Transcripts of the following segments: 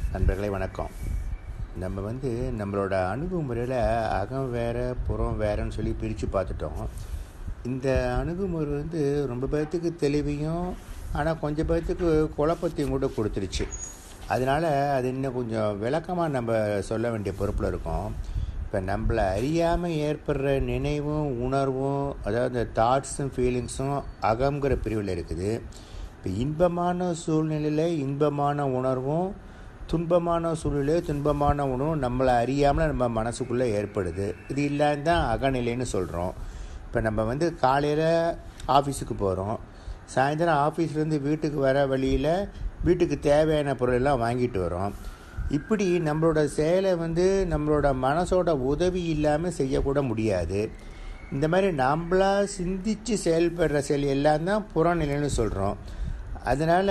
நண்பர்களே வணக்கம் நம்ம வந்து நம்மளோட அணுகுமுறையில் அகம் வேற புறம் வேறன்னு சொல்லி பிரித்து பார்த்துட்டோம் இந்த அணுகுமுறை வந்து ரொம்ப பேர்த்துக்கு தெளிவையும் ஆனால் கொஞ்சம் பேர்த்துக்கு குழப்பத்தையும் கூட கொடுத்துருச்சு அதனால் அது இன்னும் கொஞ்சம் விளக்கமாக நம்ம சொல்ல வேண்டிய பொறுப்பில் இருக்கோம் இப்போ நம்மளை அறியாமல் ஏற்படுற நினைவும் உணர்வும் அதாவது தாட்ஸும் ஃபீலிங்ஸும் அகங்கிற பிரிவில் இருக்குது இப்போ இன்பமான சூழ்நிலையில் இன்பமான உணர்வும் துன்பமான சூழ்நிலையில் துன்பமான உணர்வும் நம்மளை அறியாமல் நம்ம மனசுக்குள்ளே ஏற்படுது இது இல்லாத தான் அகநிலைன்னு சொல்கிறோம் இப்போ நம்ம வந்து காலையில் ஆஃபீஸுக்கு போகிறோம் சாயந்தரம் ஆஃபீஸ்லேருந்து வீட்டுக்கு வர வழியில் வீட்டுக்கு தேவையான பொருளெல்லாம் வாங்கிட்டு வரோம் இப்படி நம்மளோட செயலை வந்து நம்மளோட மனசோட உதவி இல்லாமல் செய்யக்கூட முடியாது இந்த மாதிரி நம்மளா சிந்தித்து செயல்படுற செயல் எல்லாம் தான் புறநிலைன்னு சொல்கிறோம் அதனால்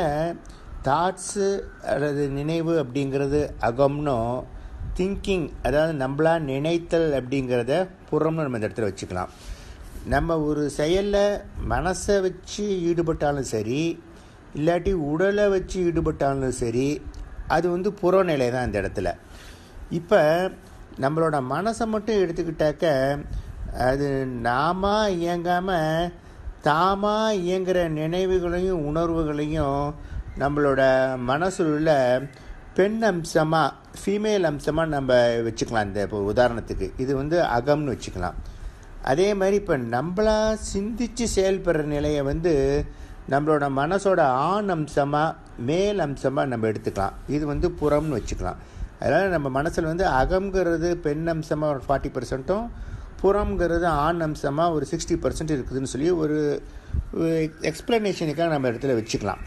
தாட்ஸு அல்லது நினைவு அப்படிங்கிறது அகம்னும் திங்கிங் அதாவது நம்மளா நினைத்தல் அப்படிங்கிறத புறம்னு நம்ம இந்த இடத்துல வச்சுக்கலாம் நம்ம ஒரு செயலில் மனசை வச்சு ஈடுபட்டாலும் சரி இல்லாட்டி உடலை வச்சு ஈடுபட்டாலும் சரி அது வந்து புறநிலை தான் இந்த இடத்துல இப்போ நம்மளோட மனசை மட்டும் எடுத்துக்கிட்டாக்க அது நாம இயங்காமல் தாமா இயங்குகிற நினைவுகளையும் உணர்வுகளையும் நம்மளோட மனசுல பெண் அம்சமாக ஃபீமேல் அம்சமாக நம்ம வச்சுக்கலாம் இந்த இப்போ உதாரணத்துக்கு இது வந்து அகம்னு வச்சுக்கலாம் அதே மாதிரி இப்போ நம்மளா சிந்தித்து செயல்படுற நிலையை வந்து நம்மளோட மனசோட ஆண் அம்சமாக மேல் அம்சமாக நம்ம எடுத்துக்கலாம் இது வந்து புறம்னு வச்சுக்கலாம் அதனால் நம்ம மனசில் வந்து அகம்ங்கிறது பெண் அம்சமாக ஒரு ஃபார்ட்டி பர்சன்ட்டும் புறம்ங்கிறது ஆண் அம்சமாக ஒரு சிக்ஸ்டி பர்சன்ட் இருக்குதுன்னு சொல்லி ஒரு எக்ஸ்ப்ளனேஷனுக்காக நம்ம இடத்துல வச்சுக்கலாம்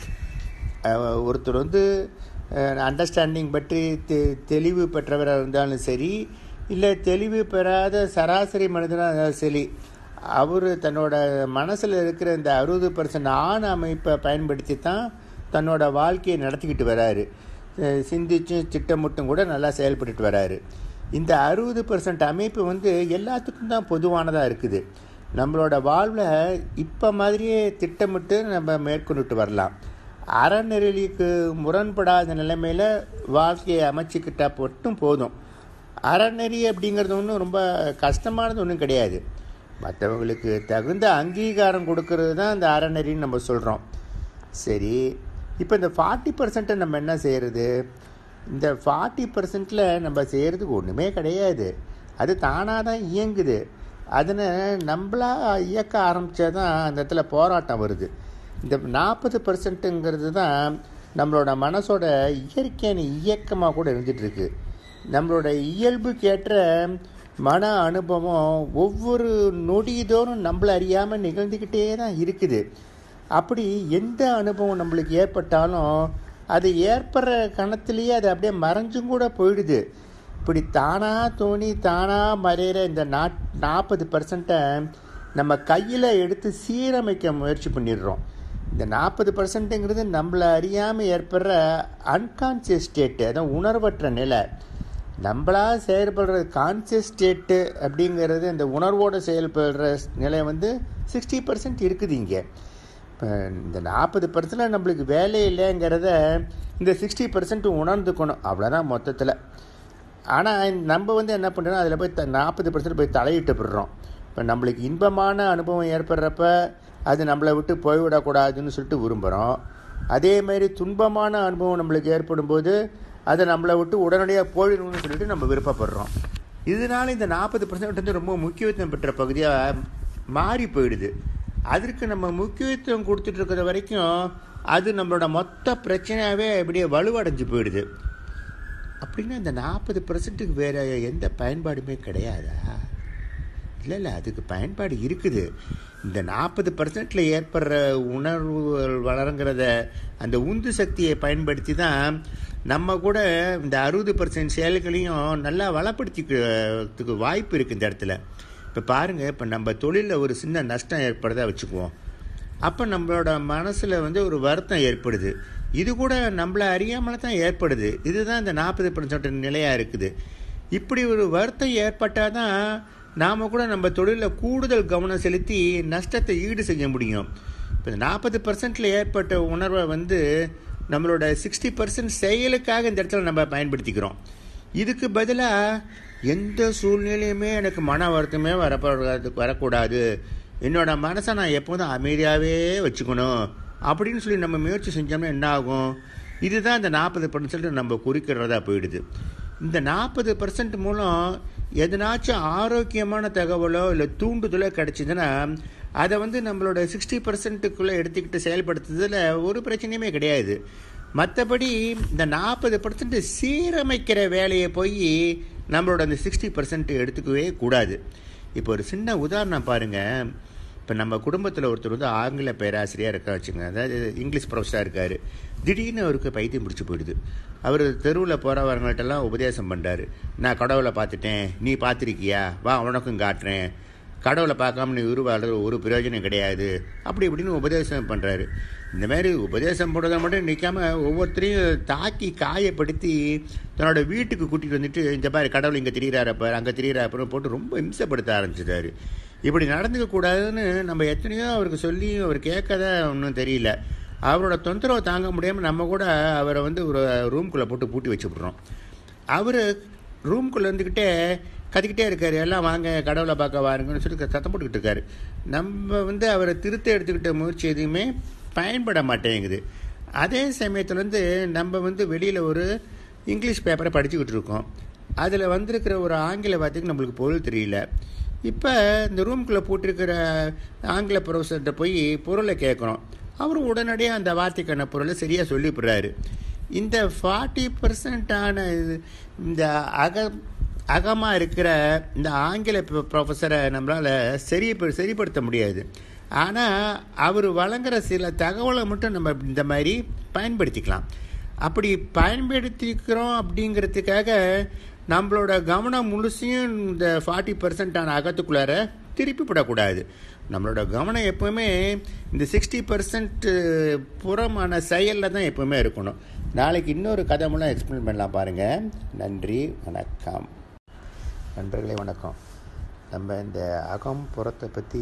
ஒருத்தர் வந்து அண்டர்ஸ்டாண்டிங் பற்றி தெ தெளிவு பெற்றவராக இருந்தாலும் சரி இல்லை தெளிவு பெறாத சராசரி மனிதனாக இருந்தாலும் சரி அவர் தன்னோட மனசில் இருக்கிற இந்த அறுபது பர்சன்ட் ஆண் அமைப்பை பயன்படுத்தி தான் தன்னோட வாழ்க்கையை நடத்திக்கிட்டு வராரு சிந்திச்சும் திட்டமிட்டும் கூட நல்லா செயல்பட்டுட்டு வராரு இந்த அறுபது பர்சன்ட் அமைப்பு வந்து எல்லாத்துக்கும் தான் பொதுவானதாக இருக்குது நம்மளோட வாழ்வில் இப்போ மாதிரியே திட்டமிட்டு நம்ம மேற்கொண்டுட்டு வரலாம் அறநெறிக்கு முரண்படாத நிலைமையில் வாழ்க்கையை அமைச்சிக்கிட்டால் மட்டும் போதும் அறநெறி அப்படிங்கிறது ஒன்றும் ரொம்ப கஷ்டமானது ஒன்றும் கிடையாது மற்றவங்களுக்கு தகுந்த அங்கீகாரம் கொடுக்கறது தான் இந்த அறநெறின்னு நம்ம சொல்கிறோம் சரி இப்போ இந்த ஃபார்ட்டி பர்சன்ட்டை நம்ம என்ன செய்கிறது இந்த ஃபார்ட்டி பர்சன்ட்டில் நம்ம செய்கிறதுக்கு ஒன்றுமே கிடையாது அது தானாக தான் இயங்குது அதனை நம்மளா இயக்க ஆரம்பித்தா தான் அந்த இடத்துல போராட்டம் வருது இந்த நாற்பது பர்சன்ட்டுங்கிறது தான் நம்மளோட மனசோட இயற்கையான இயக்கமாக கூட இருந்துகிட்ருக்கு நம்மளோட இயல்புக்கேற்ற மன அனுபவம் ஒவ்வொரு நொடிதோறும் நம்மளை அறியாமல் நிகழ்ந்துக்கிட்டே தான் இருக்குது அப்படி எந்த அனுபவம் நம்மளுக்கு ஏற்பட்டாலும் அது ஏற்படுற கணத்துலேயே அது அப்படியே மறைஞ்சும் கூட போயிடுது இப்படி தானாக தோணி தானாக மறையிற இந்த நாட் நாற்பது பர்சன்ட்டை நம்ம கையில் எடுத்து சீரமைக்க முயற்சி பண்ணிடுறோம் இந்த நாற்பது பர்சன்ட்டுங்கிறது நம்மளை அறியாமல் ஏற்படுற அன்கான்சியஸ் ஸ்டேட்டு அதான் உணர்வற்ற நிலை நம்மளா செயல்படுற கான்சியஸ் ஸ்டேட்டு அப்படிங்கிறது இந்த உணர்வோடு செயல்படுற நிலை வந்து சிக்ஸ்டி பர்சன்ட் இருக்குது இங்கே இப்போ இந்த நாற்பது பர்சன்ட் நம்மளுக்கு வேலை இல்லைங்கிறத இந்த சிக்ஸ்டி பர்சன்ட் உணர்ந்துக்கணும் அவ்வளோதான் மொத்தத்தில் ஆனால் நம்ம வந்து என்ன பண்ணுறோம் அதில் போய் த நாற்பது பர்சன்ட் போய் தலையிட்டு போடுறோம் இப்போ நம்மளுக்கு இன்பமான அனுபவம் ஏற்படுறப்ப அது நம்மளை விட்டு போய்விடக்கூடாதுன்னு சொல்லிட்டு விரும்புகிறோம் அதே மாதிரி துன்பமான அனுபவம் நம்மளுக்கு ஏற்படும் போது அதை நம்மளை விட்டு உடனடியாக போயிடணும்னு சொல்லிட்டு நம்ம விருப்பப்படுறோம் இதனால இந்த நாற்பது பர்சன்ட் வந்து ரொம்ப முக்கியத்துவம் பெற்ற பகுதியாக மாறி போயிடுது அதற்கு நம்ம முக்கியத்துவம் கொடுத்துட்டு இருக்கிற வரைக்கும் அது நம்மளோட மொத்த பிரச்சனையாகவே அப்படியே வலுவடைஞ்சு போயிடுது அப்படின்னா இந்த நாற்பது பர்சன்ட்டுக்கு வேறு எந்த பயன்பாடுமே கிடையாதா இல்லை இல்லை அதுக்கு பயன்பாடு இருக்குது இந்த நாற்பது பர்சன்ட்டில் ஏற்படுற உணர்வுகள் வளருங்கிறத அந்த உந்து சக்தியை பயன்படுத்தி தான் நம்ம கூட இந்த அறுபது பர்சன்ட் செயல்களையும் நல்லா வளப்படுத்திக்கிறதுக்கு வாய்ப்பு இருக்குது இந்த இடத்துல இப்போ பாருங்கள் இப்போ நம்ம தொழிலில் ஒரு சின்ன நஷ்டம் ஏற்படுறதா வச்சுக்குவோம் அப்போ நம்மளோட மனசில் வந்து ஒரு வருத்தம் ஏற்படுது இது கூட நம்மளை அறியாமல் தான் ஏற்படுது இதுதான் இந்த நாற்பது பர்சன்ட் நிலையாக இருக்குது இப்படி ஒரு வருத்தம் ஏற்பட்டால் தான் நாம் கூட நம்ம தொழிலில் கூடுதல் கவனம் செலுத்தி நஷ்டத்தை ஈடு செய்ய முடியும் இப்போ நாற்பது பர்சன்ட்டில் ஏற்பட்ட உணர்வை வந்து நம்மளோட சிக்ஸ்டி பர்சன்ட் செயலுக்காக இந்த இடத்துல நம்ம பயன்படுத்திக்கிறோம் இதுக்கு பதிலாக எந்த சூழ்நிலையுமே எனக்கு மன வருத்தமே வரப்படாது வரக்கூடாது என்னோட மனசை நான் எப்போதும் அமைதியாகவே வச்சுக்கணும் அப்படின்னு சொல்லி நம்ம முயற்சி செஞ்சோம்னா என்ன ஆகும் இதுதான் இந்த நாற்பது பர்சன்ட் நம்ம குறிக்கிறதா போயிடுது இந்த நாற்பது பர்சன்ட் மூலம் எதனாச்சும் ஆரோக்கியமான தகவலோ இல்லை தூண்டுதலோ கிடைச்சிதுன்னா அதை வந்து நம்மளோட சிக்ஸ்டி பர்சன்ட்டுக்குள்ளே எடுத்துக்கிட்டு செயல்படுத்துறதுல ஒரு பிரச்சனையுமே கிடையாது மற்றபடி இந்த நாற்பது பர்சன்ட் சீரமைக்கிற வேலையை போய் நம்மளோட அந்த சிக்ஸ்டி பர்சன்ட் எடுத்துக்கவே கூடாது இப்போ ஒரு சின்ன உதாரணம் பாருங்கள் இப்போ நம்ம குடும்பத்தில் ஒருத்தர் வந்து ஆங்கில பேராசிரியர் இருக்க வச்சுங்க அதாவது இங்கிலீஷ் ப்ரொஃபஸராக இருக்கார் திடீர்னு அவருக்கு பைத்தியம் பிடிச்சி போயிடுது அவர் தெருவில் போகிறவங்கள்ட்டெல்லாம் உபதேசம் பண்ணுறாரு நான் கடவுளை பார்த்துட்டேன் நீ பார்த்துருக்கியா வா உனக்கும் காட்டுறேன் கடவுளை பார்க்காம நீ உருவாடுறது ஒரு பிரயோஜனம் கிடையாது அப்படி இப்படின்னு உபதேசம் பண்ணுறாரு இந்த மாதிரி உபதேசம் போடுறத மட்டும் நிற்காம ஒவ்வொருத்தரையும் தாக்கி காயப்படுத்தி தன்னோட வீட்டுக்கு கூட்டிகிட்டு வந்துட்டு இந்த மாதிரி கடவுள் இங்கே திரியிறாரப்ப அங்கே திரியிறாப்பன்னு போட்டு ரொம்ப இம்சப்படுத்த ஆரம்பிச்சிட்டாரு இப்படி நடந்துக்க கூடாதுன்னு நம்ம எத்தனையோ அவருக்கு சொல்லி அவர் கேட்கத ஒன்றும் தெரியல அவரோட தொந்தரவை தாங்க முடியாமல் நம்ம கூட அவரை வந்து ஒரு ரூம்குள்ளே போட்டு பூட்டி வச்சுவிட்றோம் அவர் ரூம்குள்ளே இருந்துக்கிட்டே கத்திக்கிட்டே இருக்காரு எல்லாம் வாங்க கடவுளை பார்க்க வாருங்கன்னு சொல்லி சத்தம் போட்டுக்கிட்டு இருக்காரு நம்ம வந்து அவரை திருத்த எடுத்துக்கிட்ட முயற்சி எதுவுமே பயன்பட மாட்டேங்குது அதே சமயத்தில் வந்து நம்ம வந்து வெளியில் ஒரு இங்கிலீஷ் பேப்பரை படிச்சுக்கிட்டு இருக்கோம் அதில் வந்திருக்கிற ஒரு ஆங்கில வார்த்தைக்கு நம்மளுக்கு பொருள் தெரியல இப்போ இந்த ரூம்குள்ளே போட்டிருக்கிற ஆங்கில ப்ரொஃபஸர்கிட்ட போய் பொருளை கேட்குறோம் அவர் உடனடியாக அந்த வார்த்தைக்கான பொருளை சரியாக சொல்லிவிடுறாரு இந்த ஃபார்ட்டி பர்சன்டான இந்த அக அகமாக இருக்கிற இந்த ஆங்கில ப்ரொஃபஸரை நம்மளால் சரி சரிப்படுத்த முடியாது ஆனால் அவர் வழங்குற சில தகவலை மட்டும் நம்ம இந்த மாதிரி பயன்படுத்திக்கலாம் அப்படி பயன்படுத்திக்கிறோம் அப்படிங்கிறதுக்காக நம்மளோட கவனம் முழுசையும் இந்த ஃபார்ட்டி பர்சன்டான அகத்துக்குள்ளார திருப்பி விடக்கூடாது நம்மளோட கவனம் எப்போவுமே இந்த சிக்ஸ்டி பர்சன்ட் புறமான செயலில் தான் எப்போவுமே இருக்கணும் நாளைக்கு இன்னொரு கதை மூலம் எக்ஸ்பிளைன் பண்ணலாம் பாருங்கள் நன்றி வணக்கம் நண்பர்களே வணக்கம் நம்ம இந்த அகம் புறத்தை பற்றி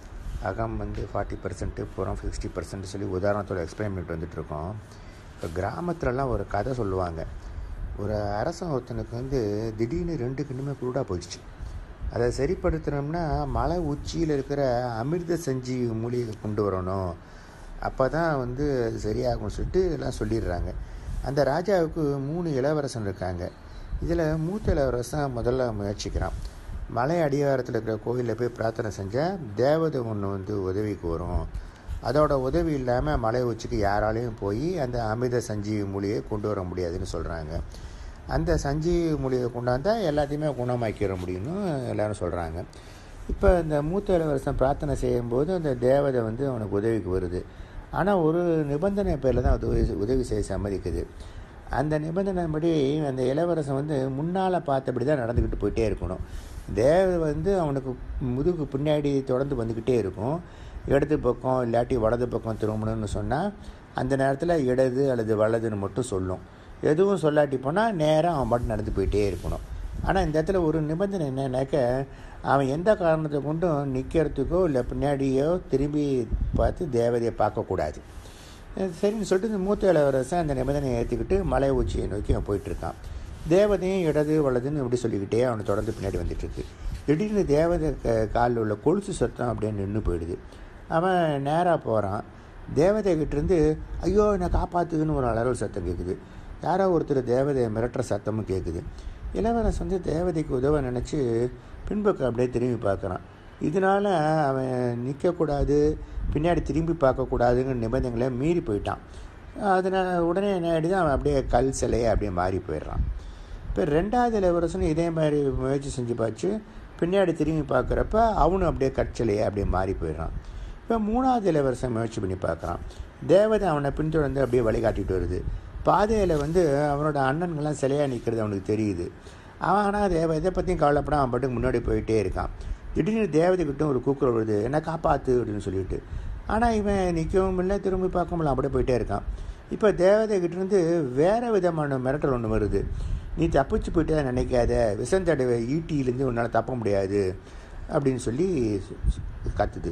அகம் வந்து ஃபார்ட்டி பர்சன்ட்டு புறம் சிக்ஸ்டி பர்சன்ட் சொல்லி உதாரணத்தோட எக்ஸ்பிளைன் பண்ணிட்டு வந்துட்டுருக்கோம் இப்போ கிராமத்துலலாம் ஒரு கதை சொல்லுவாங்க ஒரு அரசன் ஒருத்தனுக்கு வந்து திடீர்னு ரெண்டு கிண்ணுமே குருடாக போயிடுச்சு அதை சரிப்படுத்தணும்னா மலை உச்சியில் இருக்கிற அமிர்த சஞ்சி மூலிகை கொண்டு வரணும் அப்போ தான் வந்து அது சரியாகும்னு சொல்லிட்டு எல்லாம் சொல்லிடுறாங்க அந்த ராஜாவுக்கு மூணு இளவரசன் இருக்காங்க இதில் மூத்த இளவரசன் முதல்ல முயற்சிக்கிறான் மலை அடிவாரத்தில் இருக்கிற கோயிலில் போய் பிரார்த்தனை செஞ்சால் தேவதை ஒன்று வந்து உதவிக்கு வரும் அதோட உதவி இல்லாமல் மலை உச்சிக்கு யாராலையும் போய் அந்த அமிர்த சஞ்சீவி மூலிகை கொண்டு வர முடியாதுன்னு சொல்கிறாங்க அந்த சஞ்சீவி மூலிகை கொண்டாந்தா எல்லாத்தையுமே குணமாக்கிட முடியும்னு எல்லோரும் சொல்கிறாங்க இப்போ இந்த மூத்த இளவரசன் பிரார்த்தனை செய்யும்போது அந்த தேவதை வந்து அவனுக்கு உதவிக்கு வருது ஆனால் ஒரு நிபந்தனை பேரில் தான் உதவி உதவி செய்ய சம்மதிக்குது அந்த நிபந்தனைப்படி அந்த இளவரசன் வந்து முன்னால் பார்த்தபடி தான் நடந்துக்கிட்டு போயிட்டே இருக்கணும் தேவதை வந்து அவனுக்கு முதுகு பின்னாடி தொடர்ந்து வந்துக்கிட்டே இருக்கும் இடது பக்கம் இல்லாட்டி வலது பக்கம் திரும்பணும்னு சொன்னால் அந்த நேரத்தில் இடது அல்லது வலதுன்னு மட்டும் சொல்லும் எதுவும் சொல்லாட்டி போனால் நேராக அவன் மட்டும் நடந்து போயிட்டே இருக்கணும் ஆனால் இந்த இடத்துல ஒரு நிபந்தனை என்னன்னாக்க அவன் எந்த காரணத்தை கொண்டும் நிற்கிறதுக்கோ இல்லை பின்னாடியோ திரும்பி பார்த்து தேவதையை பார்க்கக்கூடாது சரின்னு சொல்லிட்டு இந்த மூத்த இளவரசன் அந்த நிபந்தனையை ஏற்றுக்கிட்டு மலை உச்சியை நோக்கி அவன் போயிட்டுருக்கான் தேவதையும் இடது வலதுன்னு இப்படி சொல்லிக்கிட்டே அவனை தொடர்ந்து பின்னாடி வந்துட்டுருக்கு திடீர்னு தேவதை காலில் உள்ள கொலுசு சத்தம் அப்படியே நின்று போயிடுது அவன் நேராக போகிறான் தேவதைகிட்டேருந்து ஐயோ என்னை காப்பாற்றுதுன்னு ஒரு அலறல் சத்தம் கேட்குது யாரோ ஒருத்தர் தேவதையை மிரட்டுற சத்தமும் கேட்குது இளவரசன் வந்து தேவதைக்கு உதவ நினச்சி பின்பக்கம் அப்படியே திரும்பி பார்க்குறான் இதனால் அவன் நிற்கக்கூடாது பின்னாடி திரும்பி பார்க்கக்கூடாதுங்கிற நிபந்தனைகளை மீறி போயிட்டான் அதனால் உடனே என்ன ஆகிடுது அவன் அப்படியே கல் சிலையை அப்படியே மாறி போயிடுறான் இப்போ ரெண்டாவது இளவரசனும் இதே மாதிரி முயற்சி செஞ்சு பார்த்து பின்னாடி திரும்பி பார்க்குறப்ப அவனும் அப்படியே கற்சிலையை அப்படியே மாறி போயிடுறான் இப்போ மூணாவது இளவரசன் முயற்சி பண்ணி பார்க்குறான் தேவதை அவனை பின்தொடர்ந்து அப்படியே வழிகாட்டிட்டு வருது பாதையில் வந்து அவனோட அண்ணன்கள்லாம் சிலையாக நிற்கிறது அவனுக்கு தெரியுது அவன் ஆனால் தேவ இதை பற்றியும் கவலைப்பட அவன் பாட்டுக்கு முன்னாடி போயிட்டே இருக்கான் திடீர்னு தேவதைக்கிட்டும் ஒரு கூக்குரல் வருது என்ன காப்பாற்று அப்படின்னு சொல்லிட்டு ஆனால் இவன் நிற்கவும் இல்லை திரும்பி பார்க்க முடியல அப்படியே போயிட்டே இருக்கான் இப்போ தேவதைகிட்டேருந்து வேறு விதமான மிரட்டல் ஒன்று வருது நீ தப்பிச்சு போயிட்டே நினைக்காத விசந்தடவை ஈட்டியிலேருந்து உன்னால் தப்ப முடியாது அப்படின்னு சொல்லி கத்துது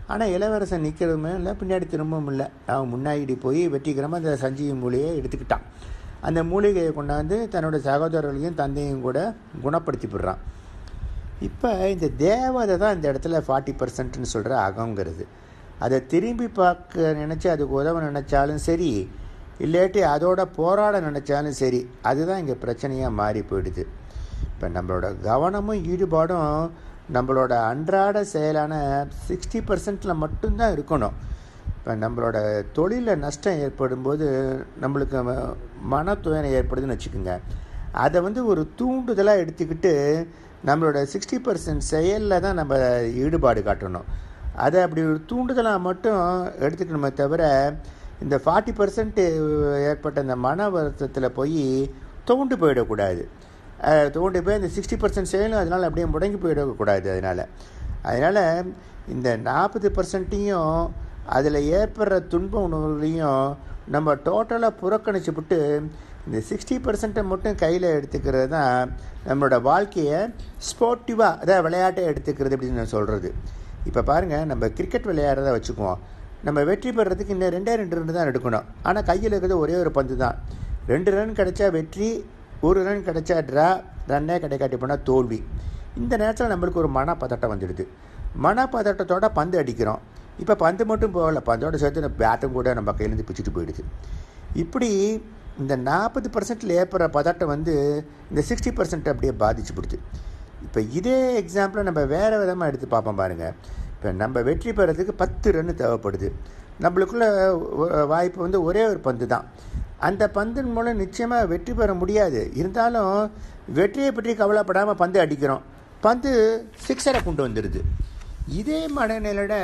ஆனால் இளவரசன் நிற்கிறதுமே இல்லை பின்னாடி திரும்பவும் இல்லை அவன் முன்னாடி போய் வெற்றிகரமாக அந்த சஞ்சீவி மூலிகையை எடுத்துக்கிட்டான் அந்த மூலிகையை கொண்டாந்து தன்னோட சகோதரர்களையும் தந்தையும் கூட குணப்படுத்தி விடுறான் இப்போ இந்த தேவதை தான் இந்த இடத்துல ஃபார்ட்டி பர்சன்ட்னு சொல்கிற அகங்கிறது அதை திரும்பி பார்க்க நினச்சி அதுக்கு உதவ நினச்சாலும் சரி இல்லாட்டி அதோட போராட நினச்சாலும் சரி அதுதான் இங்கே பிரச்சனையாக மாறி போயிடுது இப்போ நம்மளோட கவனமும் ஈடுபாடும் நம்மளோட அன்றாட செயலான சிக்ஸ்டி பர்சன்டில் மட்டும்தான் இருக்கணும் இப்போ நம்மளோட தொழிலில் நஷ்டம் ஏற்படும் போது நம்மளுக்கு மன துயரம் ஏற்படுதுன்னு வச்சுக்கோங்க அதை வந்து ஒரு தூண்டுதலாக எடுத்துக்கிட்டு நம்மளோட சிக்ஸ்டி பர்சன்ட் செயலில் தான் நம்ம ஈடுபாடு காட்டணும் அதை அப்படி ஒரு தூண்டுதலாக மட்டும் எடுத்துக்கணுமே தவிர இந்த ஃபார்ட்டி பர்சன்ட் ஏற்பட்ட இந்த மன வருத்தத்தில் போய் தோண்டு போயிடக்கூடாது தோண்டி போய் இந்த சிக்ஸ்டி பர்சன்ட் செயலும் அதனால் அப்படியே முடங்கி போயிடக்கூடாது அதனால் அதனால் இந்த நாற்பது பர்சன்ட்டையும் அதில் ஏற்படுற துன்ப உணவுகளையும் நம்ம டோட்டலாக புறக்கணிச்சு விட்டு இந்த சிக்ஸ்டி பர்சன்ட்டை மட்டும் கையில் எடுத்துக்கிறது தான் நம்மளோட வாழ்க்கையை ஸ்போர்ட்டிவாக அதாவது விளையாட்டை எடுத்துக்கிறது அப்படின்னு நான் சொல்கிறது இப்போ பாருங்கள் நம்ம கிரிக்கெட் விளையாடுறத வச்சுக்குவோம் நம்ம வெற்றி பெறதுக்கு இன்னும் ரெண்டே ரெண்டு ரன் தான் எடுக்கணும் ஆனால் கையில் இருக்கிறது ஒரே ஒரு பந்து தான் ரெண்டு ரன் கிடைச்சா வெற்றி ஒரு ரன் கிடைச்சா ட்ரா ரன்னே கிடைக்காட்டி போனால் தோல்வி இந்த நேரத்தில் நம்மளுக்கு ஒரு மன பதட்டம் வந்துடுது மன பதட்டத்தோட பந்து அடிக்கிறோம் இப்போ பந்து மட்டும் போகல பந்தோட சேர்த்து பேட்டும் கூட நம்ம கையிலேருந்து பிச்சுட்டு போயிடுது இப்படி இந்த நாற்பது பர்சன்ட்டில் ஏற்படுற பதட்டம் வந்து இந்த சிக்ஸ்டி பர்சன்ட் அப்படியே பாதிச்சு பிடிச்சி இப்போ இதே எக்ஸாம்பிளை நம்ம வேறு விதமாக எடுத்து பார்ப்போம் பாருங்கள் இப்போ நம்ம வெற்றி பெறதுக்கு பத்து ரன் தேவைப்படுது நம்மளுக்குள்ள வாய்ப்பு வந்து ஒரே ஒரு பந்து தான் அந்த பந்தின் மூலம் நிச்சயமாக வெற்றி பெற முடியாது இருந்தாலும் வெற்றியை பற்றி கவலைப்படாமல் பந்து அடிக்கிறோம் பந்து சிக்ஸரை கொண்டு வந்துடுது இதே மனநிலையோட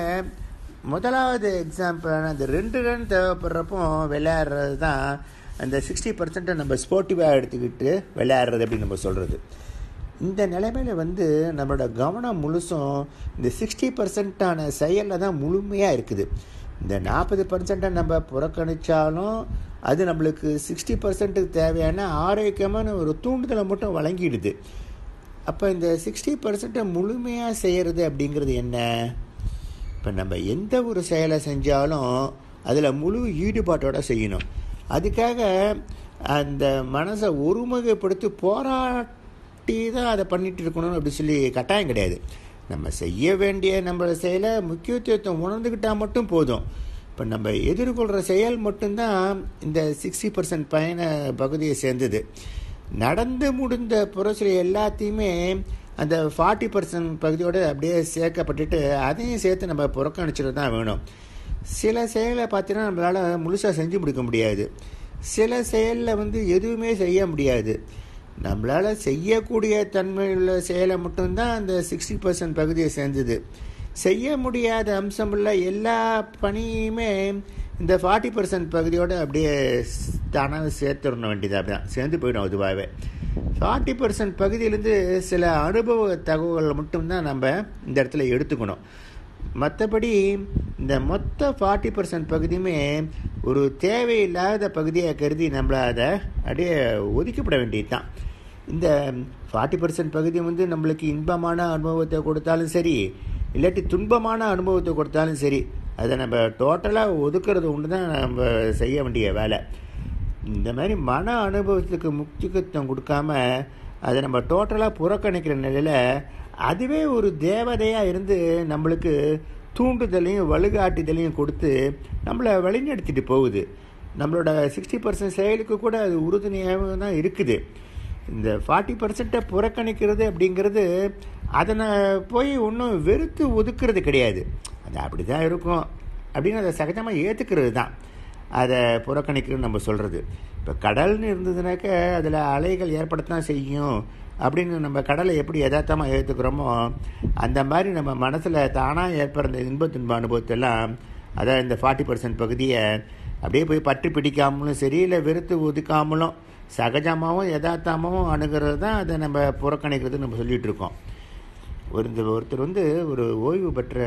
முதலாவது எக்ஸாம்பிளான அந்த ரெண்டு ரன் தேவைப்படுறப்போ விளையாடுறது தான் அந்த சிக்ஸ்டி பர்சன்ட்டை நம்ம ஸ்போர்ட்டிவாக எடுத்துக்கிட்டு விளையாடுறது அப்படின்னு நம்ம சொல்கிறது இந்த நிலைமையில் வந்து நம்மளோட கவனம் முழுசும் இந்த சிக்ஸ்டி பர்சன்ட்டான செயலில் தான் முழுமையாக இருக்குது இந்த நாற்பது பர்சன்ட்டை நம்ம புறக்கணித்தாலும் அது நம்மளுக்கு சிக்ஸ்டி பர்சன்ட்டுக்கு தேவையான ஆரோக்கியமான ஒரு தூண்டுதலை மட்டும் வழங்கிடுது அப்போ இந்த சிக்ஸ்டி பர்சன்ட்டை முழுமையாக செய்கிறது அப்படிங்கிறது என்ன இப்போ நம்ம எந்த ஒரு செயலை செஞ்சாலும் அதில் முழு ஈடுபாட்டோடு செய்யணும் அதுக்காக அந்த மனசை ஒருமுகப்படுத்தி போராட்டி தான் அதை பண்ணிட்டு இருக்கணும் அப்படி சொல்லி கட்டாயம் கிடையாது நம்ம செய்ய வேண்டிய நம்ம செயலை முக்கியத்துவத்தை உணர்ந்துக்கிட்டால் மட்டும் போதும் இப்போ நம்ம எதிர்கொள்கிற செயல் மட்டும்தான் இந்த சிக்ஸ்டி பர்சன்ட் பயண பகுதியை சேர்ந்தது நடந்து முடிந்த புறசுரை எல்லாத்தையுமே அந்த ஃபார்ட்டி பர்சன்ட் பகுதியோடு அப்படியே சேர்க்கப்பட்டுட்டு அதையும் சேர்த்து நம்ம புறக்கணிச்சிட்டு தான் வேணும் சில செயலை பார்த்தீங்கன்னா நம்மளால் முழுசாக செஞ்சு முடிக்க முடியாது சில செயலில் வந்து எதுவுமே செய்ய முடியாது நம்மளால் செய்யக்கூடிய தன்மையுள்ள செயலை மட்டும்தான் அந்த சிக்ஸ்டி பர்சன்ட் பகுதியை சேர்ந்தது செய்ய முடியாத அம்சமுள்ள எல்லா பணியுமே இந்த ஃபார்ட்டி பர்சன்ட் பகுதியோடு அப்படியே தானாக சேர்த்துட வேண்டியது அப்படிதான் சேர்ந்து போயிடும் அதுவாகவே ஃபார்ட்டி பர்சன்ட் பகுதியிலேருந்து சில அனுபவ தகவல்கள் மட்டும்தான் நம்ம இந்த இடத்துல எடுத்துக்கணும் மற்றபடி இந்த மொத்த ஃபார்ட்டி பர்சன்ட் பகுதியுமே ஒரு தேவையில்லாத பகுதியை கருதி நம்மளை அதை அப்படியே ஒதுக்கப்பட வேண்டியது தான் இந்த ஃபார்ட்டி பர்சன்ட் பகுதி வந்து நம்மளுக்கு இன்பமான அனுபவத்தை கொடுத்தாலும் சரி இல்லாட்டி துன்பமான அனுபவத்தை கொடுத்தாலும் சரி அதை நம்ம டோட்டலாக ஒதுக்கிறது ஒன்று தான் நம்ம செய்ய வேண்டிய வேலை இந்த மாதிரி மன அனுபவத்துக்கு முக்கியத்துவம் கொடுக்காம அதை நம்ம டோட்டலாக புறக்கணிக்கிற நிலையில் அதுவே ஒரு தேவதையாக இருந்து நம்மளுக்கு தூண்டுதலையும் வழிகாட்டுதலையும் கொடுத்து நம்மளை வழிநடத்திட்டு போகுது நம்மளோட சிக்ஸ்டி பர்சன்ட் செயலுக்கு கூட அது உறுதுணையாக தான் இருக்குது இந்த ஃபார்ட்டி பர்சன்ட்டை புறக்கணிக்கிறது அப்படிங்கிறது அதனை போய் ஒன்றும் வெறுத்து ஒதுக்குறது கிடையாது அது அப்படி தான் இருக்கும் அப்படின்னு அதை சகஜமாக ஏற்றுக்கிறது தான் அதை புறக்கணிக்கிறது நம்ம சொல்கிறது இப்போ கடல்னு இருந்ததுனாக்க அதில் அலைகள் ஏற்படத்தான் செய்யும் அப்படின்னு நம்ம கடலை எப்படி யதார்த்தமாக ஏற்றுக்கிறோமோ அந்த மாதிரி நம்ம மனசில் தானாக ஏற்படுற இன்ப துன்ப அனுபவத்தெல்லாம் அதான் இந்த ஃபார்ட்டி பர்சன்ட் பகுதியை அப்படியே போய் பட்டு பிடிக்காமலும் சரி இல்லை வெறுத்து ஒதுக்காமலும் சகஜமாகவும் யதார்த்தமாகவும் அணுகிறது தான் அதை நம்ம புறக்கணிக்கிறது நம்ம சொல்லிகிட்டு இருக்கோம் ஒரு இந்த ஒருத்தர் வந்து ஒரு ஓய்வு பெற்ற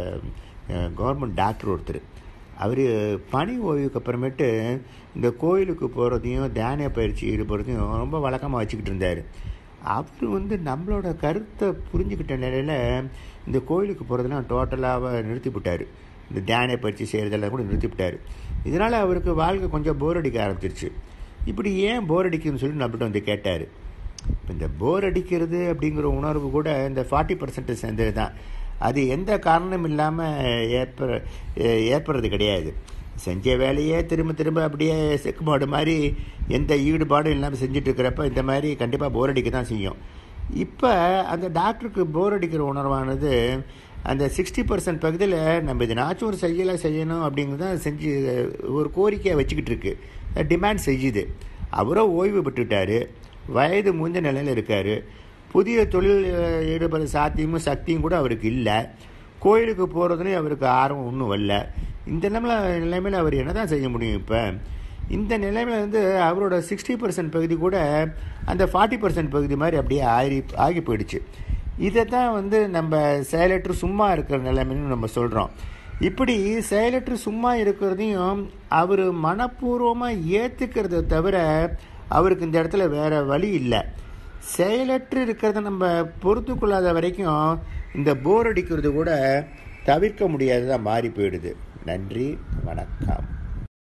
கவர்மெண்ட் டாக்டர் ஒருத்தர் அவர் பணி ஓய்வுக்கு அப்புறமேட்டு இந்த கோயிலுக்கு போகிறதையும் தியான பயிற்சி ஈடுபடுறதையும் ரொம்ப வழக்கமாக வச்சுக்கிட்டு இருந்தார் அவர் வந்து நம்மளோட கருத்தை புரிஞ்சுக்கிட்ட நிலையில் இந்த கோயிலுக்கு போகிறதெல்லாம் டோட்டலாக நிறுத்திவிட்டார் இந்த தியான பயிற்சி செய்கிறதெல்லாம் கூட நிறுத்திவிட்டார் இதனால் அவருக்கு வாழ்க்கை கொஞ்சம் போர் அடிக்க ஆரம்பிச்சிருச்சு இப்படி ஏன் போர் அடிக்குதுன்னு சொல்லி நம்மகிட்ட வந்து கேட்டார் இப்போ இந்த போர் அடிக்கிறது அப்படிங்கிற உணர்வு கூட இந்த ஃபார்ட்டி பர்சன்ட் சேர்ந்தது தான் அது எந்த காரணம் இல்லாமல் ஏற்ப ஏற்படுறது கிடையாது செஞ்ச வேலையே திரும்ப திரும்ப அப்படியே செக்குமாடு மாதிரி எந்த ஈடுபாடும் இல்லாமல் செஞ்சுட்டு இருக்கிறப்ப இந்த மாதிரி கண்டிப்பாக போர் அடிக்க தான் செய்யும் இப்போ அந்த டாக்டருக்கு போர் அடிக்கிற உணர்வானது அந்த சிக்ஸ்டி பர்சன்ட் பகுதியில் நம்ம இதனாச்சும் ஒரு செயலை செய்யணும் அப்படிங்கிறத செஞ்சு ஒரு கோரிக்கையை வச்சுக்கிட்டு இருக்கு டிமாண்ட் செஞ்சுது அவரும் ஓய்வு பெற்றுட்டார் வயது முந்த நிலையில் இருக்கார் புதிய தொழில் ஈடுபட சாத்தியமும் சக்தியும் கூட அவருக்கு இல்லை கோயிலுக்கு போகிறதுலையும் அவருக்கு ஆர்வம் ஒன்றும் வரல இந்த நிலைமையில் நிலைமையில் அவர் என்ன தான் செய்ய முடியும் இப்போ இந்த நிலைமையில் வந்து அவரோட சிக்ஸ்டி பர்சன்ட் பகுதி கூட அந்த ஃபார்ட்டி பர்சன்ட் பகுதி மாதிரி அப்படியே ஆகி ஆகி போயிடுச்சு இதை தான் வந்து நம்ம செயலற்று சும்மா இருக்கிற நிலைமைன்னு நம்ம சொல்கிறோம் இப்படி செயலற்று சும்மா இருக்கிறதையும் அவர் மனப்பூர்வமாக ஏற்றுக்கிறத தவிர அவருக்கு இந்த இடத்துல வேறு வழி இல்லை செயலற்று இருக்கிறத நம்ம பொறுத்து கொள்ளாத வரைக்கும் இந்த போர் அடிக்கிறது கூட தவிர்க்க முடியாததாக மாறி போயிடுது நன்றி வணக்கம்